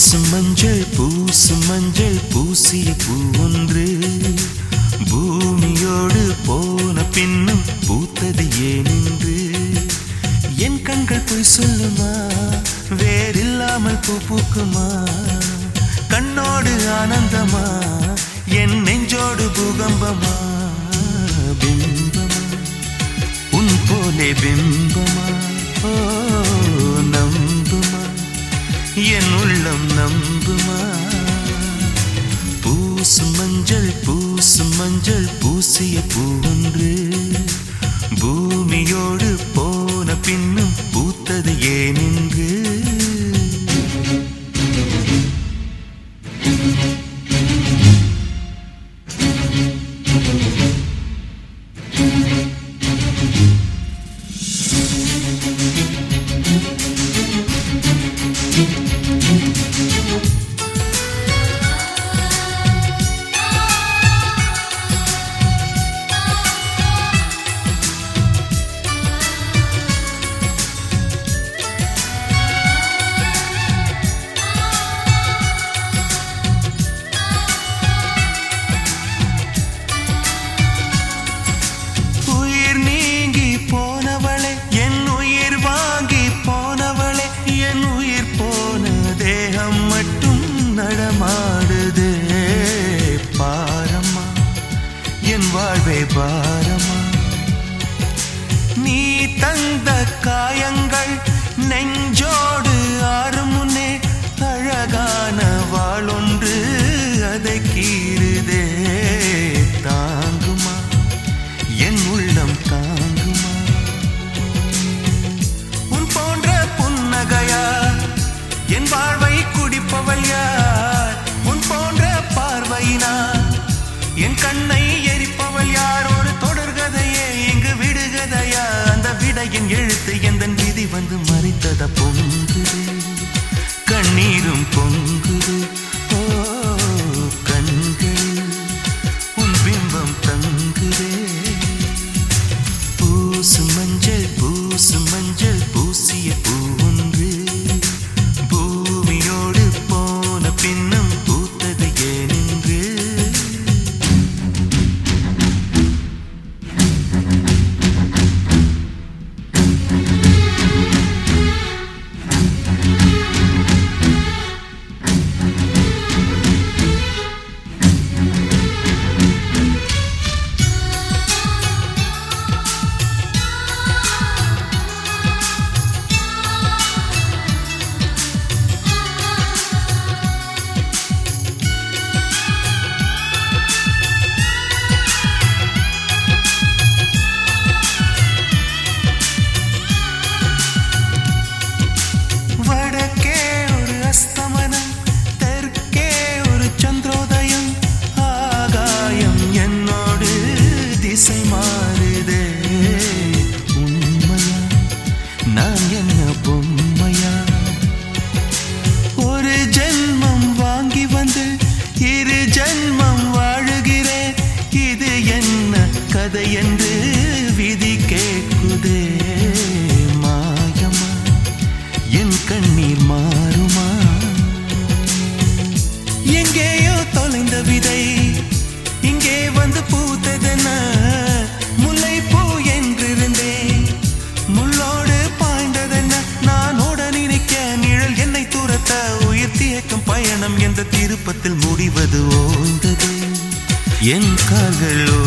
பூசும் மஞ்சள் பூசும் மஞ்சள் பூசிய பூ ஒன்று பூமியோடு போன பின்னும் பூத்தது ஏனென்று என் கண்கள் பொய் சொல்லுமா வேறில்லாமல் பூ பூக்குமா கண்ணோடு ஆனந்தமா என் நெஞ்சோடு பூகம்பமா பிம்பமா உன் போலே பிம்பமா ஓ நம்புமா என் உள்ளம் நம்புமா பூசும் மஞ்சள் பூசும் மஞ்சள் பூசிய பூ ஒன்று பூமியோடு போன பின்னும் பூத்தது ஏனென்று உயிர் நீங்கி போனவளே என் உயிர் வாங்கி போனவளே என் உயிர் போன தேகம் மட்டும் நடமாடுதே பாரம்மா என் வாழ்வே பாரம்மா நீ தந்த காயங்கள் நெஞ்சோடு ஆறும் முன்னே அழகான வாளொன்று அதை கீறுதே தாங்குமா என் உள்ளம் தாங்குமா உன் போன்ற புன்னகையார் என் வாழ்வை குடிப்பவள் யார் உன் போன்ற பார்வையினார் என் கண்ணை எரிப்பவள் யார் ஒரு தொடர்கதையே இங்கு விடுகதையா அந்த விடையின் எழுத்து எந்த விதி வந்து மறைத்தத பொங்குது கண்ணீரும் பொங்குது ஓ கண்கள் உன் பிம்பம் தங்குதே பூசு மஞ்சள் பூசு மஞ்சள் பூசிய பூ ஒன்று பூமியோடு போன பின்னும் பூத்தது ஏனென்று வடக்கே ஒரு அஸ்தமனம் தெற்கே ஒரு சந்திரோதயம் ஆகாயம் என்னோடு திசை மாறுதே உண்மையா நான் என்ன பொம்மையா ஒரு ஜென்மம் வாங்கி வந்து இரு ஜென்மம் வாழுகிறேன் இது என்ன கதை என்று விதி கேட்குதே மாயமா என் கண்ணீர் மாறுமா எங்கேயோ தொலைந்த விதை இங்கே வந்து பூத்ததென முல்லை பூ என்றிருந்தேன் முள்ளோடு பாய்ந்ததென்ன நான் ஓட நினைக்க நிழல் என்னை துரத்த உயிர் தியக்கும் பயணம் என்ற திருப்பத்தில் முடிவது ஓய்ந்தது என் கால்கள்